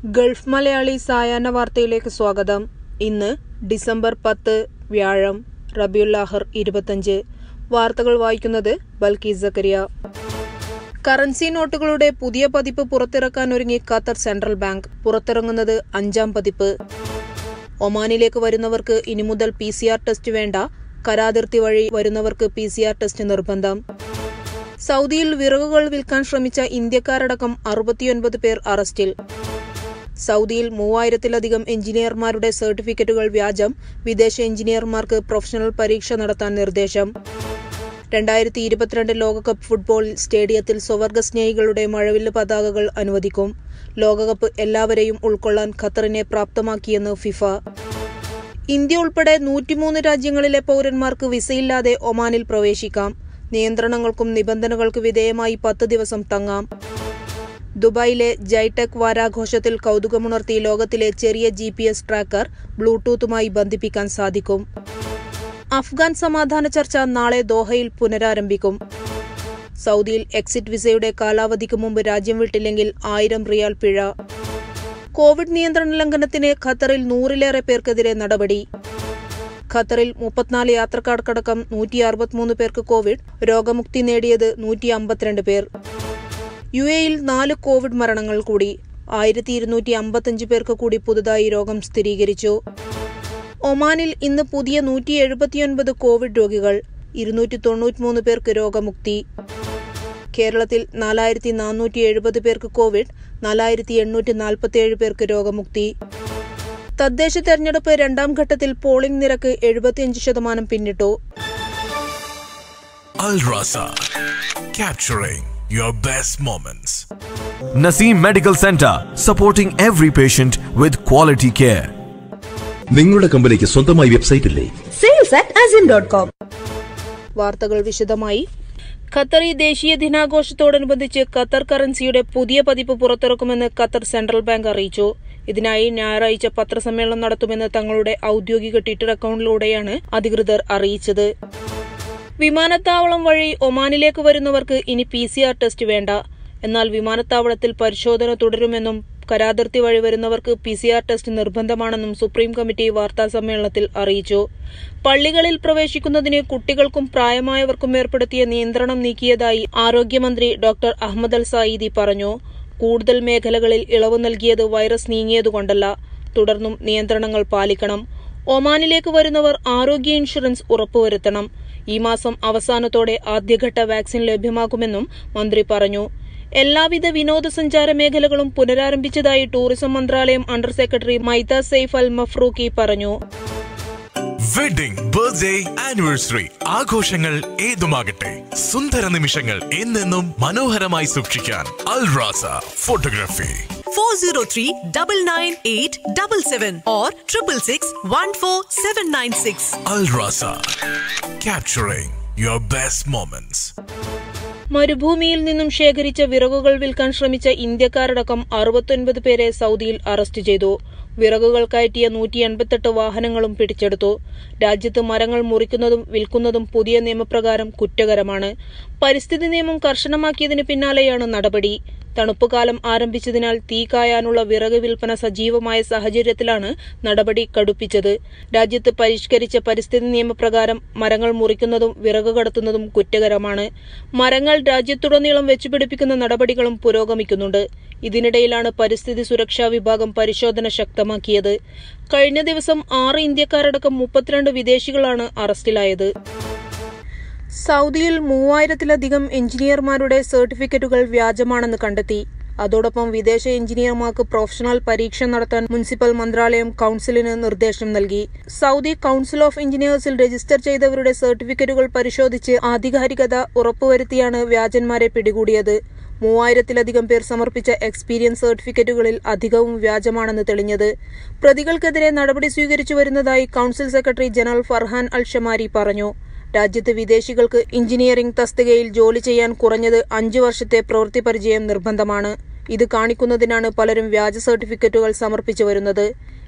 Gulf Malayali സായാഹ്ന വാർത്തയിലേക്ക് സ്വാഗതം ഇന്ന് ഡിസംബർ പത്ത് വ്യാഴം റബിയുല്ലാഹർ ഇരുപത്തഞ്ച് വാർത്തകൾ വായിക്കുന്നത് ബൽക്കീസ് സക്കരിയ കറൻസി നോട്ടുകളുടെ പുതിയ പതിപ്പ് പുറത്തിറക്കാൻ ഒരുങ്ങി ഖത്തർ സെൻട്രൽ ബാങ്ക് പുറത്തിറങ്ങുന്നത് അഞ്ചാം പതിപ്പ് ഒമാനിലേക്ക് വരുന്നവർക്ക് ഇനി മുതൽ പി സി ആർ ടെസ്റ്റ് വേണ്ട കരാതിർത്തി വഴി വരുന്നവർക്ക് പി സി ആർ ടെസ്റ്റ് നിർബന്ധം സൗദിയിൽ വിറകുകൾ വിൽക്കാൻ ശ്രമിച്ച ഇന്ത്യക്കാരടക്കം അറുപത്തിയൊൻപത് പേർ അറസ്റ്റിൽ സൗദിയിൽ മൂവായിരത്തിലധികം എഞ്ചിനീയർമാരുടെ സർട്ടിഫിക്കറ്റുകൾ വ്യാജം വിദേശ എഞ്ചിനീയർമാർക്ക് പ്രൊഫഷണൽ പരീക്ഷ നടത്താൻ നിർദ്ദേശം രണ്ടായിരത്തി ഇരുപത്തിരണ്ട് ലോകകപ്പ് ഫുട്ബോൾ സ്റ്റേഡിയത്തിൽ സ്വവർഗ സ്നേഹികളുടെ മഴവില്ല് പതാകകൾ അനുവദിക്കും ലോകകപ്പ് എല്ലാവരെയും ഉൾക്കൊള്ളാൻ ഖത്തറിനെ പ്രാപ്തമാക്കിയെന്ന് ഫിഫ ഇന്ത്യ ഉൾപ്പെടെ നൂറ്റിമൂന്ന് രാജ്യങ്ങളിലെ പൗരന്മാർക്ക് വിസയില്ലാതെ ഒമാനിൽ പ്രവേശിക്കാം നിയന്ത്രണങ്ങൾക്കും നിബന്ധനകൾക്ക് വിധേയമായി പത്ത് ദിവസം തങ്ങാം ദുബായിലെ ജൈടെക് വാരാഘോഷത്തിൽ കൗതുകമുണർത്തി ലോകത്തിലെ ചെറിയ ജി പി എസ് ട്രാക്കർ ബ്ലൂടൂത്തുമായി ബന്ധിപ്പിക്കാൻ സാധിക്കും അഫ്ഗാൻ സമാധാന ചർച്ച നാളെ ദോഹയിൽ പുനരാരംഭിക്കും സൗദിയിൽ എക്സിറ്റ് വിസയുടെ കാലാവധിക്ക് മുമ്പ് രാജ്യം വിട്ടില്ലെങ്കിൽ ആയിരം റിയാൽ പിഴ കോവിഡ് നിയന്ത്രണ ലംഘനത്തിന് ഖത്തറിൽ നൂറിലേറെ പേർക്കെതിരെ നടപടി ഖത്തറിൽ മുപ്പത്തിനാല് യാത്രക്കാർക്കടക്കം നൂറ്റി അറുപത്തിമൂന്ന് പേർക്ക് കോവിഡ് രോഗമുക്തി നേടിയത് നൂറ്റി അമ്പത്തിരണ്ട് പേർ യു എയിൽ നാല് കോവിഡ് മരണങ്ങൾ കൂടി ആയിരത്തി ഇരുന്നൂറ്റി അമ്പത്തഞ്ച് പേർക്ക് കൂടി പുതുതായി രോഗം സ്ഥിരീകരിച്ചു ഒമാനിൽ ഇന്ന് പുതിയ നൂറ്റി എഴുപത്തിയൊൻപത് കോവിഡ് രോഗികൾ ഇരുന്നൂറ്റി തൊണ്ണൂറ്റിമൂന്ന് പേർക്ക് രോഗമുക്തി കേരളത്തിൽ നാലായിരത്തി നാനൂറ്റി എഴുപത് പേർക്ക് കോവിഡ് നാലായിരത്തി എണ്ണൂറ്റി നാൽപ്പത്തിയേഴ് പേർക്ക് രോഗമുക്തി തദ്ദേശ തെരഞ്ഞെടുപ്പ് രണ്ടാം ഘട്ടത്തിൽ പോളിംഗ് നിരക്ക് എഴുപത്തിയഞ്ച് ശതമാനം പിന്നിട്ടു Al Rasa, capturing your best moments. Naseem Medical Center, supporting every patient with quality care. നിങ്ങളുടെ കമ്പനിക്ക് സ്വന്തമായി വെബ്സൈറ്റ് ഇല്ലേ sales at azim.com. വാർത്തകൾ വിശദമായി ഖത്തറി ദേശീയ ദിനാഘോഷത്തോടനുബന്ധിച്ച് ഖത്തർ കറൻസിയുടെ പുതിയ പതിപ്പ് പുറത്തിറക്കുമെന്ന് ഖത്തർ സെൻട്രൽ ബാങ്ക് അറിയിച്ചു ഇതിനായി ഞായറാഴ്ച പത്രസമ്മേളനം നടത്തുമെന്ന് തങ്ങളുടെ ഔദ്യോഗിക ട്വിറ്റർ അക്കൌണ്ടിലൂടെയാണ് അധികൃതർ അറിയിച്ചത് വിമാനത്താവളം വഴി ഒമാനിലേക്ക് വരുന്നവർക്ക് ഇനി പി സി ആർ ടെസ്റ്റ് വേണ്ട എന്നാൽ വിമാനത്താവളത്തിൽ പരിശോധന തുടരുമെന്നും കരാതിർത്തി വഴി വരുന്നവർക്ക് പി സി ആർ ടെസ്റ്റ് നിർബന്ധമാണെന്നും സുപ്രീം കമ്മിറ്റി വാർത്താസമ്മേളനത്തിൽ അറിയിച്ചു പള്ളികളിൽ പ്രവേശിക്കുന്നതിന് കുട്ടികൾക്കും പ്രായമായവർക്കും ഏർപ്പെടുത്തിയ നിയന്ത്രണം നീക്കിയതായി ആരോഗ്യമന്ത്രി ഡോക്ടർ അഹമ്മദ് അൽ സായിദി പറഞ്ഞു കൂടുതൽ മേഖലകളിൽ ഇളവ് നൽകിയത് വൈറസ് നീങ്ങിയതുകൊണ്ടല്ല തുടർന്നും നിയന്ത്രണങ്ങൾ പാലിക്കണം ഒമാനിലേക്ക് വരുന്നവർ ആരോഗ്യ ഇൻഷുറൻസ് ഉറപ്പുവരുത്തണം ഈ മാസം അവസാനത്തോടെ ആദ്യഘട്ട വാക്സിൻ ലഭ്യമാക്കുമെന്നും മന്ത്രി പറഞ്ഞു എല്ലാവിധ വിനോദസഞ്ചാര മേഖലകളും പുനരാരംഭിച്ചതായി ടൂറിസം മന്ത്രാലയം under secretary Maitha Saif Al Mafroukhi പറഞ്ഞു വെഡിംഗ് ബർത്ത്ഡേ ആനിവേഴ്സറി ആഘോഷങ്ങൾ ഏതുമാകട്ടെ സുന്ദര നിമിഷങ്ങൾ എന്നെന്നും മനോഹരമായി സൂക്ഷിക്കാൻ Al Raza photography 403 998 or 666 14796. Al Raza capturing your best moments. മരുഭൂമിയിൽ നിന്നും ശേഖരിച്ച വിറകുകൾ വിൽക്കാൻ ശ്രമിച്ച ഇന്ത്യക്കാരടക്കം അറുപത്തൊൻപത് പേരെ സൗദിയിൽ അറസ്റ്റ് ചെയ്തു വിറകുകൾ കയറ്റിയ നൂറ്റി എൺപത്തെട്ട് വാഹനങ്ങളും പിടിച്ചെടുത്തു രാജ്യത്ത് മരങ്ങൾ മുറിക്കുന്നതും വിൽക്കുന്നതും പുതിയ നിയമപ്രകാരം കുറ്റകരമാണ് പരിസ്ഥിതി നിയമം കർശനമാക്കിയതിന് പിന്നാലെയാണ് നടപടി തണുപ്പുകാലം ആരംഭിച്ചതിനാൽ തീ കായാനുള്ള വിറക് വിൽപ്പന സജീവമായ സാഹചര്യത്തിലാണ് നടപടി കടുപ്പിച്ചത് രാജ്യത്ത് പരിഷ്കരിച്ച പരിസ്ഥിതി നിയമപ്രകാരം മരങ്ങൾ മുറിക്കുന്നതും വിറക് കടത്തുന്നതും കുറ്റകരമാണ് മരങ്ങൾ രാജ്യത്തുടനീളം വെച്ചുപിടിപ്പിക്കുന്ന നടപടികളും പുരോഗമിക്കുന്നുണ്ട് ഇതിനിടയിലാണ് പരിസ്ഥിതി സുരക്ഷാ വിഭാഗം പരിശോധന ശക്തമാക്കിയത് കഴിഞ്ഞ ദിവസം ആറ് ഇന്ത്യക്കാരടക്കം മുപ്പത്തിരണ്ട് വിദേശികളാണ് അറസ്റ്റിലായത് സൗദിയിൽ മൂവായിരത്തിലധികം എഞ്ചിനീയർമാരുടെ സർട്ടിഫിക്കറ്റുകൾ വ്യാജമാണെന്ന് കണ്ടെത്തി അതോടൊപ്പം വിദേശ എഞ്ചിനീയർമാർക്ക് പ്രൊഫഷണൽ പരീക്ഷ നടത്താൻ മുനിസിപ്പൽ മന്ത്രാലയം കൌൺസിലിന് നിർദ്ദേശം നൽകി സൗദി കൌൺസിൽ ഓഫ് എഞ്ചിനീയേഴ്സിൽ രജിസ്റ്റർ ചെയ്തവരുടെ സർട്ടിഫിക്കറ്റുകൾ പരിശോധിച്ച് ആധികാരികത ഉറപ്പുവരുത്തിയാണ് വ്യാജന്മാരെ പിടികൂടിയത് മൂവായിരത്തിലധികം പേർ സമർപ്പിച്ച എക്സ്പീരിയൻസ് സർട്ടിഫിക്കറ്റുകളിൽ അധികവും വ്യാജമാണെന്ന് തെളിഞ്ഞത് പ്രതികൾക്കെതിരെ നടപടി സ്വീകരിച്ചു വരുന്നതായി council secretary general Farhan Al Shammari പറഞ്ഞു രാജ്യത്ത് വിദേശികൾക്ക് എഞ്ചിനീയറിംഗ് തസ്തികയിൽ ജോലി ചെയ്യാൻ കുറഞ്ഞത് അഞ്ചു വർഷത്തെ പ്രവൃത്തി പരിചയം നിർബന്ധമാണ് ഇത് കാണിക്കുന്നതിനാണ് പലരും വ്യാജ സർട്ടിഫിക്കറ്റുകൾ സമർപ്പിച്ചു വരുന്നത്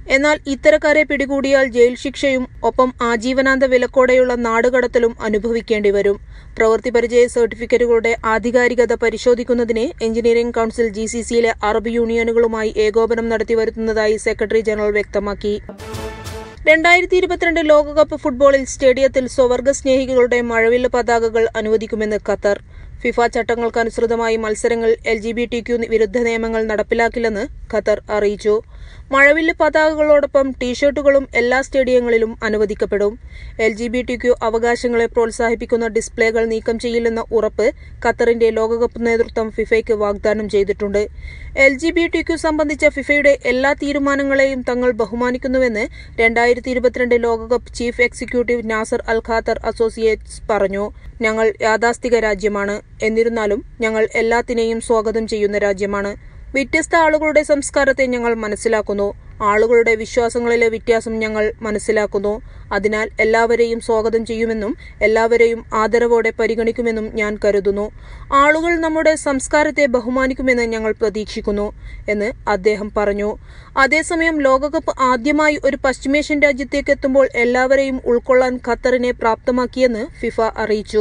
എന്നാൽ ഇത്തരക്കാരെ പിടികൂടിയാൽ ജയിൽ ശിക്ഷയും ഒപ്പം ആജീവനാന്ത വിലക്കോടെയുള്ള നാടുകടത്തലും അനുഭവിക്കേണ്ടി വരും പ്രവൃത്തി പരിചയ സർട്ടിഫിക്കറ്റുകളുടെ ആധികാരികത പരിശോധിക്കുന്നതിന് എഞ്ചിനീയറിംഗ് കൌൺസിൽ ജി സി സിയിലെ അറബ് യൂണിയനുകളുമായി ഏകോപനം നടത്തിവരുന്നതായി സെക്രട്ടറി ജനറൽ വ്യക്തമാക്കി രണ്ടായിരത്തി ഇരുപത്തിരണ്ട് ലോകകപ്പ് ഫുട്ബോളിൽ സ്റ്റേഡിയത്തിൽ സ്വവർഗ സ്നേഹികളുടെ മഴവില്ല് പതാകകൾ അനുവദിക്കുമെന്ന് ഖത്തർ ഫിഫ ചട്ടങ്ങൾക്കനുസൃതമായി മത്സരങ്ങൾ L G B T Q വിരുദ്ധ നിയമങ്ങൾ നടപ്പിലാക്കില്ലെന്ന് ഖത്തർ അറിയിച്ചു മഴവില്ല് പതാകകളോടൊപ്പം ടീഷർട്ടുകളും എല്ലാ സ്റ്റേഡിയങ്ങളിലും അനുവദിക്കപ്പെടും L G B T Q അവകാശങ്ങളെ പ്രോത്സാഹിപ്പിക്കുന്ന ഡിസ്പ്ലേകൾ നീക്കം ചെയ്യില്ലെന്ന ഉറപ്പ് ഖത്തറിന്റെ ലോകകപ്പ് നേതൃത്വം ഫിഫയ്ക്ക് വാഗ്ദാനം ചെയ്തിട്ടുണ്ട് L G B T Q സംബന്ധിച്ച ഫിഫയുടെ എല്ലാ തീരുമാനങ്ങളെയും തങ്ങൾ ബഹുമാനിക്കുന്നുവെന്ന് രണ്ടായിരത്തി ഇരുപത്തിരണ്ട് ലോകകപ്പ് chief executive Nasser Al Khater associates പറഞ്ഞു ഞങ്ങൾ യാഥാസ്ഥിക രാജ്യമാണ് എന്നിരുന്നാലും ഞങ്ങൾ എല്ലാത്തിനെയും സ്വാഗതം ചെയ്യുന്ന രാജ്യമാണ് വ്യത്യസ്ത ആളുകളുടെ സംസ്കാരത്തെ ഞങ്ങൾ മനസ്സിലാക്കുന്നു ആളുകളുടെ വിശ്വാസങ്ങളിലെ വ്യത്യാസം ഞങ്ങൾ മനസ്സിലാക്കുന്നു അതിനാൽ എല്ലാവരെയും സ്വാഗതം ചെയ്യുമെന്നും എല്ലാവരെയും ആദരവോടെ പരിഗണിക്കുമെന്നും ഞാൻ കരുതുന്നു ആളുകൾ നമ്മുടെ സംസ്കാരത്തെ ബഹുമാനിക്കുമെന്ന് ഞങ്ങൾ പ്രതീക്ഷിക്കുന്നു എന്ന് അദ്ദേഹം പറഞ്ഞു അതേസമയം ലോകകപ്പ് ആദ്യമായി ഒരു പശ്ചിമേഷ്യൻ രാജ്യത്തേക്ക് എത്തുമ്പോൾ എല്ലാവരെയും ഉൾക്കൊള്ളാൻ ഖത്തറിനെ പ്രാപ്തമാക്കിയെന്ന് ഫിഫ അറിയിച്ചു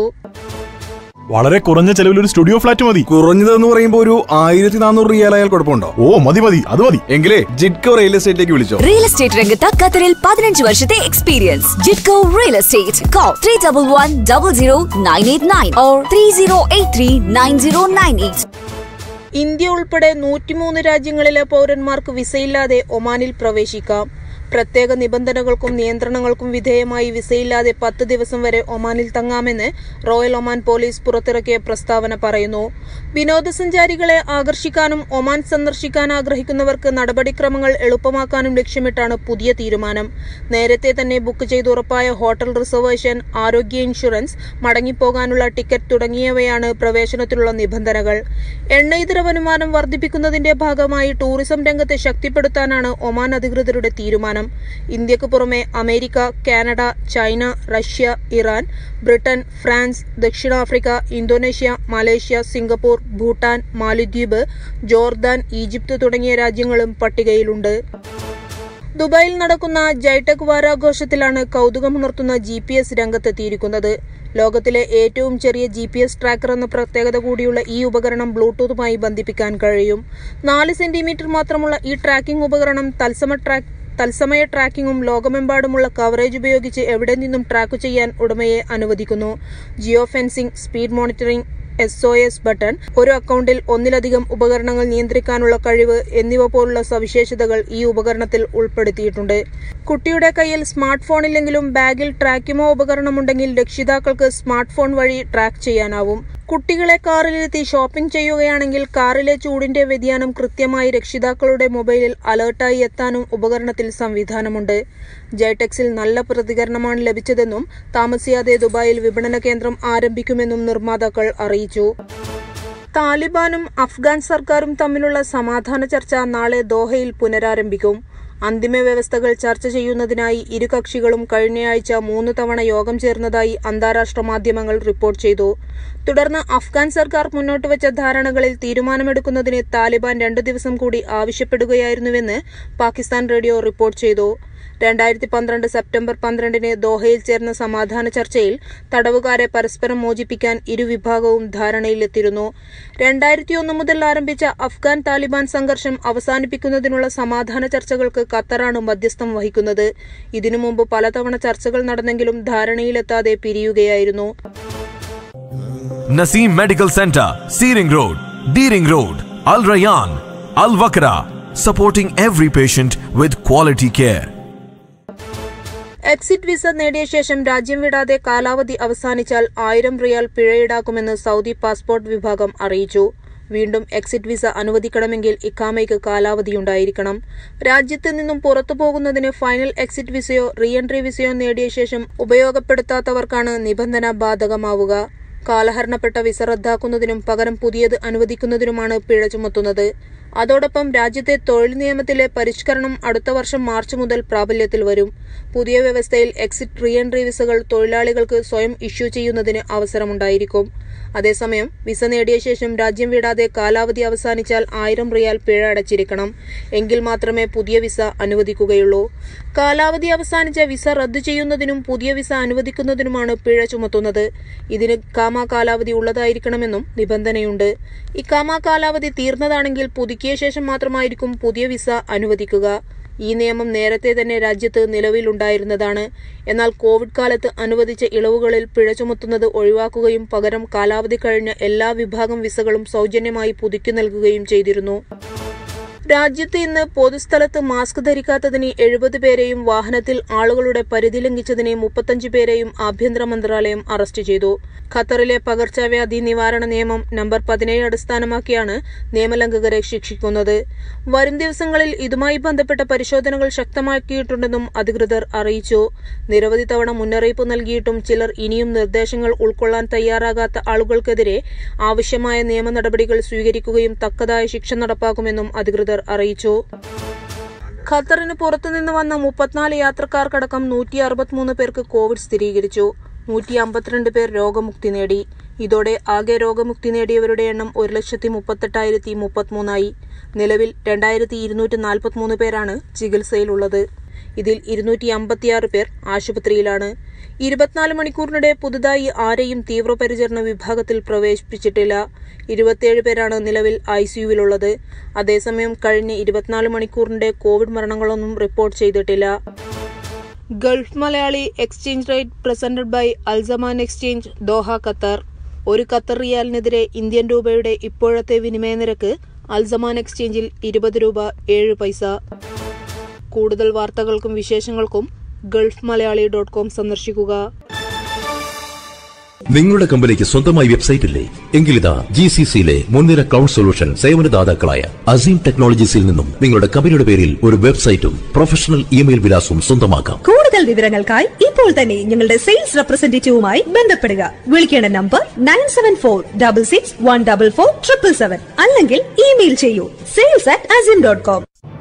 വളരെ കുറഞ്ഞ ചെലവിൽ ഒരു സ്റ്റുഡിയോ ഫ്ലാറ്റ് മതി കുറഞ്ഞതെന്ന് പറയുമ്പോ ഒരു ആയിരത്തി നാനൂറ് റിയാൽ ആയാൽ കുഴപ്പമുണ്ടോ ഓ മതി മതി അത് മതി എങ്കിലേ ജിഡ്കോ റിയൽ എസ്റ്റേറ്റിലേക്ക് വിളിച്ചോ റിയൽ എസ്റ്റേറ്റ് രംഗത്ത് ഖത്തറിൽ പതിനഞ്ച് വർഷത്തെ experience Jitco real estate call three double one double zero nine eight nine or three zero eight three nine zero nine eight India ഉൾപ്പെടെ നൂറ്റിമൂന്ന് രാജ്യങ്ങളിലെ പൗരന്മാർക്ക് വിസയില്ലാതെ ഒമാനിൽ പ്രവേശിക്കാം പ്രത്യേക നിബന്ധനകൾക്കും നിയന്ത്രണങ്ങൾക്കും വിധേയമായി വിസയില്ലാതെ പത്ത് ദിവസം വരെ ഒമാനിൽ തങ്ങാമെന്ന് റോയൽ ഒമാൻ പോലീസ് പുറത്തിറക്കിയ പ്രസ്താവന പറയുന്നു വിനോദസഞ്ചാരികളെ ആകർഷിക്കാനും ഒമാൻ സന്ദർശിക്കാൻ ആഗ്രഹിക്കുന്നവർക്ക് നടപടിക്രമങ്ങൾ എളുപ്പമാക്കാനും ലക്ഷ്യമിട്ടാണ് പുതിയ തീരുമാനം നേരത്തെ തന്നെ ബുക്ക് ചെയ്ത് ഉറപ്പായ ഹോട്ടൽ റിസർവേഷൻ ആരോഗ്യ ഇൻഷുറൻസ് മടങ്ങിപ്പോകാനുള്ള ടിക്കറ്റ് തുടങ്ങിയവയാണ് പ്രവേശനത്തിലുള്ള നിബന്ധനകൾ എണ്ണയിതര വരുമാനം വർദ്ധിപ്പിക്കുന്നതിന്റെ ഭാഗമായി ടൂറിസം രംഗത്തെ ശക്തിപ്പെടുത്താനാണ് ഒമാൻ അധികൃതരുടെ തീരുമാനം ഇന്ത്യക്ക് പുറമെ America Canada China Russia Iran Britain France ദക്ഷിണാഫ്രിക്ക ഇന്തോനേഷ്യ മലേഷ്യ സിംഗപ്പൂർ ഭൂട്ടാൻ മാലിദ്വീപ് ജോർദാൻ ഈജിപ്ത് തുടങ്ങിയ രാജ്യങ്ങളും പട്ടികയിലുണ്ട് ദുബായിൽ നടക്കുന്ന ജൈടെക് വാരാഘോഷത്തിലാണ് കൗതുകമുണർത്തുന്ന ജി പി എസ് രംഗത്തെത്തിയിരിക്കുന്നത് ലോകത്തിലെ ഏറ്റവും ചെറിയ ജി പി എസ് ട്രാക്കർ എന്ന പ്രത്യേകത കൂടിയുള്ള ഈ ഉപകരണം ബ്ലൂടൂത്തുമായി ബന്ധിപ്പിക്കാൻ കഴിയും നാല് സെന്റിമീറ്റർ മാത്രമുള്ള ഈ ട്രാക്കിംഗ് ഉപകരണം തത്സമ ട്രാക്ക് തത്സമയ ട്രാക്കിംഗും ലോകമെമ്പാടുമുള്ള കവറേജ് ഉപയോഗിച്ച് എവിടെ നിന്നും ട്രാക്ക് ചെയ്യാൻ ഉടമയെ അനുവദിക്കുന്നു geo fencing speed monitoring S O S button ഒരു അക്കൗണ്ടിൽ ഒന്നിലധികം ഉപകരണങ്ങൾ നിയന്ത്രിക്കാനുള്ള കഴിവ് എന്നിവ പോലുള്ള സവിശേഷതകൾ ഈ ഉപകരണത്തിൽ ഉൾപ്പെടുത്തിയിട്ടുണ്ട് കുട്ടിയുടെ കയ്യിൽ സ്മാർട്ട് ഫോണില്ലെങ്കിലും ബാഗിൽ ട്രാക്കുമോ ഉപകരണമുണ്ടെങ്കിൽ രക്ഷിതാക്കൾക്ക് സ്മാർട്ട് ഫോൺ വഴി ട്രാക്ക് ചെയ്യാനാവും കുട്ടികളെ കാറിലിരുത്തി ഷോപ്പിംഗ് ചെയ്യുകയാണെങ്കിൽ കാറിലെ ചൂടിന്റെ വ്യതിയാനം കൃത്യമായി രക്ഷിതാക്കളുടെ മൊബൈലിൽ അലേർട്ടായി എത്താനും ഉപകരണത്തിൽ സംവിധാനമുണ്ട് ജൈടെക്സിൽ നല്ല പ്രതികരണമാണ് ലഭിച്ചതെന്നും താമസിയാതെ ദുബായിൽ വിപണന കേന്ദ്രം ആരംഭിക്കുമെന്നും നിർമ്മാതാക്കൾ അറിയിച്ചു താലിബാനും അഫ്ഗാൻ സർക്കാരും തമ്മിലുള്ള സമാധാന ചർച്ച നാളെ ദോഹയിൽ പുനരാരംഭിക്കും അന്തിമ വ്യവസ്ഥകൾ ചർച്ച ചെയ്യുന്നതിനായി ഇരു കക്ഷികളും കഴിഞ്ഞയാഴ്ച മൂന്ന് തവണ യോഗം ചേർന്നതായി അന്താരാഷ്ട്ര മാധ്യമങ്ങൾ റിപ്പോർട്ട് ചെയ്തു തുടർന്ന് അഫ്ഗാൻ സർക്കാർ മുന്നോട്ടുവച്ച ധാരണകളിൽ തീരുമാനമെടുക്കുന്നതിന് താലിബാൻ രണ്ടു ദിവസം കൂടി ആവശ്യപ്പെടുകയായിരുന്നുവെന്ന് പാകിസ്ഥാൻ റേഡിയോ റിപ്പോർട്ട് ചെയ്തു രണ്ടായിരത്തി പന്ത്രണ്ട് സെപ്റ്റംബർ പന്ത്രണ്ടിന് ദോഹയിൽ ചേർന്ന സമാധാന ചർച്ചയിൽ തടവുകാരെ പരസ്പരം മോചിപ്പിക്കാൻ ഇരുവിഭാഗവും ധാരണയിലെത്തിയിരുന്നു രണ്ടായിരത്തി ഒന്ന് മുതൽ ആരംഭിച്ച അഫ്ഗാൻ താലിബാൻ സംഘർഷം അവസാനിപ്പിക്കുന്നതിനുള്ള സമാധാന ചർച്ചകൾക്ക് ഖത്തറാണ് മധ്യസ്ഥം വഹിക്കുന്നത് ഇതിനു മുമ്പ് പലതവണ ചർച്ചകൾ നടന്നെങ്കിലും ധാരണയിലെത്താതെ പിരിയുകയായിരുന്നു Naseem Medical Center, Searing Road, Deering Road, Al Rayyan, Al Wakra, supporting every patient with quality care. Exit visa നേടിയ ശേഷം രാജ്യം വിടാതെ കാലാവധി അവസാനിച്ചാൽ ആയിരം റിയാൽ പിഴ ഈടാക്കുമെന്ന് സൗദി പാസ്പോർട്ട് വിഭാഗം അറിയിച്ചു വീണ്ടും എക്സിറ്റ് വിസ അനുവദിക്കണമെങ്കിൽ ഇക്കാമയ്ക്ക് കാലാവധിയുണ്ടായിരിക്കണം രാജ്യത്ത് നിന്നും പുറത്തു പോകുന്നതിന് ഫൈനൽ എക്സിറ്റ് വിസയോ റീ എൻട്രി വിസയോ നേടിയ ശേഷം ഉപയോഗപ്പെടുത്താത്തവർക്കാണ് നിബന്ധന ബാധകമാവുക കാലഹരണപ്പെട്ട വിസ റദ്ദാക്കുന്നതിനും പകരം പുതിയത് അനുവദിക്കുന്നതിനുമാണ് പിഴ ചുമത്തുന്നത് അതോടൊപ്പം രാജ്യത്തെ തൊഴിൽ നിയമത്തിലെ പരിഷ്കരണം അടുത്ത വർഷം മാർച്ച് മുതൽ പ്രാബല്യത്തിൽ വരും പുതിയ വ്യവസ്ഥയിൽ എക്സിറ്റ് റീ എൻട്രി വിസകൾ തൊഴിലാളികൾക്ക് സ്വയം ഇഷ്യൂ ചെയ്യുന്നതിന് അവസരമുണ്ടായിരിക്കും അതേസമയം വിസ നേടിയ ശേഷം രാജ്യം വിടാതെ കാലാവധി അവസാനിച്ചാൽ ആയിരം റിയാൽ പിഴ അടച്ചിരിക്കണം എങ്കിൽ മാത്രമേ പുതിയ വിസ അനുവദിക്കുകയുള്ളൂ കാലാവധി അവസാനിച്ച വിസ റദ്ദു ചെയ്യുന്നതിനും പുതിയ വിസ അനുവദിക്കുന്നതിനുമാണ് പിഴ ചുമത്തുന്നത് ഇതിന് കാമ കാലാവധി ഉള്ളതായിരിക്കണമെന്നും നിബന്ധനയുണ്ട് ഇക്കാമ കാലാവധി തീർന്നതാണെങ്കിൽ പുതുക്കിയ ശേഷം മാത്രമായിരിക്കും പുതിയ വിസ അനുവദിക്കുക ഈ നിയമം നേരത്തെ തന്നെ രാജ്യത്ത് നിലവിലുണ്ടായിരുന്നതാണ് എന്നാൽ കോവിഡ് കാലത്ത് അനുവദിച്ച ഇളവുകളിൽ പിഴ ചുമത്തുന്നത് ഒഴിവാക്കുകയും പകരം കാലാവധി കഴിഞ്ഞ എല്ലാ വിഭാഗം വിസകളും സൗജന്യമായി പുതുക്കി നൽകുകയും ചെയ്തിരുന്നു രാജ്യത്ത് ഇന്ന് പൊതുസ്ഥലത്ത് മാസ്ക് ധരിക്കാത്തതിന് എഴുപത് പേരെയും വാഹനത്തിൽ ആളുകളുടെ പരിധി ലംഘിച്ചതിന് മുപ്പത്തഞ്ച് പേരെയും ആഭ്യന്തര മന്ത്രാലയം അറസ്റ്റ് ചെയ്തു ഖത്തറിലെ പകർച്ചവ്യാധി നിവാരണ നിയമം നമ്പർ പതിനേഴ് അടിസ്ഥാനമാക്കിയാണ് നിയമലംഘകരെ ശിക്ഷിക്കുന്നത് വരും ദിവസങ്ങളിൽ ഇതുമായി ബന്ധപ്പെട്ട പരിശോധനകൾ ശക്തമാക്കിയിട്ടുണ്ടെന്നും അധികൃതർ അറിയിച്ചു നിരവധി തവണ മുന്നറിയിപ്പ് നൽകിയിട്ടും ചിലർ ഇനിയും നിർദ്ദേശങ്ങൾ ഉൾക്കൊള്ളാൻ തയ്യാറാകാത്ത ആളുകൾക്കെതിരെ ആവശ്യമായ നിയമ നടപടികൾ സ്വീകരിക്കുകയും തക്കതായ ശിക്ഷ നടപ്പാക്കുമെന്നും അധികൃതർ അറിയിച്ചു ഖത്തറിന് പുറത്തുനിന്ന് വന്ന മുപ്പത്തിനാല് യാത്രക്കാർക്കടക്കം നൂറ്റി അറുപത്തിമൂന്ന് പേർക്ക് കോവിഡ് സ്ഥിരീകരിച്ചു നൂറ്റി അമ്പത്തിരണ്ട് പേർ രോഗമുക്തി നേടി ഇതോടെ ആകെ രോഗമുക്തി നേടിയവരുടെ എണ്ണം ഒരു ലക്ഷത്തി മുപ്പത്തെട്ടായിരത്തി മുപ്പത്തിമൂന്നായി നിലവിൽ രണ്ടായിരത്തി ഇരുന്നൂറ്റി നാൽപ്പത്തിമൂന്ന് പേരാണ് ചികിത്സയിലുള്ളത് ഇതിൽ ഇരുന്നൂറ്റി അമ്പത്തിയാറ് പേർ ആശുപത്രിയിലാണ് ഇരുപത്തിനാല് മണിക്കൂറിനിടെ പുതുതായി ആരെയും തീവ്രപരിചരണ വിഭാഗത്തിൽ പ്രവേശിപ്പിച്ചിട്ടില്ല ഇരുപത്തിയേഴ് പേരാണ് നിലവിൽ ഐസിയുവിലുള്ളത് അതേസമയം കഴിഞ്ഞ ഇരുപത്തിനാല് മണിക്കൂറിനിടെ കോവിഡ് മരണങ്ങളൊന്നും റിപ്പോർട്ട് ചെയ്തിട്ടില്ല Gulf Malayali exchange rate presented by Al Zaman exchange Doha Qatar ഒരു ഖത്തർ റിയാലിനെതിരെ ഇന്ത്യൻ രൂപയുടെ ഇപ്പോഴത്തെ വിനിമയ നിരക്ക് അൽസമാൻ എക്സ്ചേഞ്ചിൽ ഇരുപത് രൂപ ഏഴ് പൈസ കൂടുതൽ വാർത്തകൾക്കും വിശേഷങ്ങൾക്കും ഗൾഫ് മലയാളി ഡോട്ട് കോം സന്ദർശിക്കുക നിങ്ങളുടെ കമ്പനിക്ക് സ്വന്തമായി വെബ്സൈറ്റ് ഇല്ലേ എങ്കിലിതാ ജി സി സിയിലെ മുൻനിര ക്ലൗഡ് സൊല്യൂഷൻ സേവനദാതാക്കളായ അസീം ടെക്നോളജീസിൽ നിന്നും നിങ്ങളുടെ കമ്പനിയുടെ പേരിൽ ഒരു വെബ്സൈറ്റും പ്രൊഫഷണൽ ഇമെയിൽ വിലാസവും സ്വന്തമാക്കാം കൂടുതൽ വിവരങ്ങൾക്കായി ഇപ്പോൾ തന്നെ ഞങ്ങളുടെ സെയിൽസ് റെപ്രസെന്റേറ്റീവുമായി ബന്ധപ്പെടുക വിളിക്കേണ്ട number nine seven four double six one double four triple seven അല്ലെങ്കിൽ ഇമെയിൽ ചെയ്യൂ sales at Azim dot com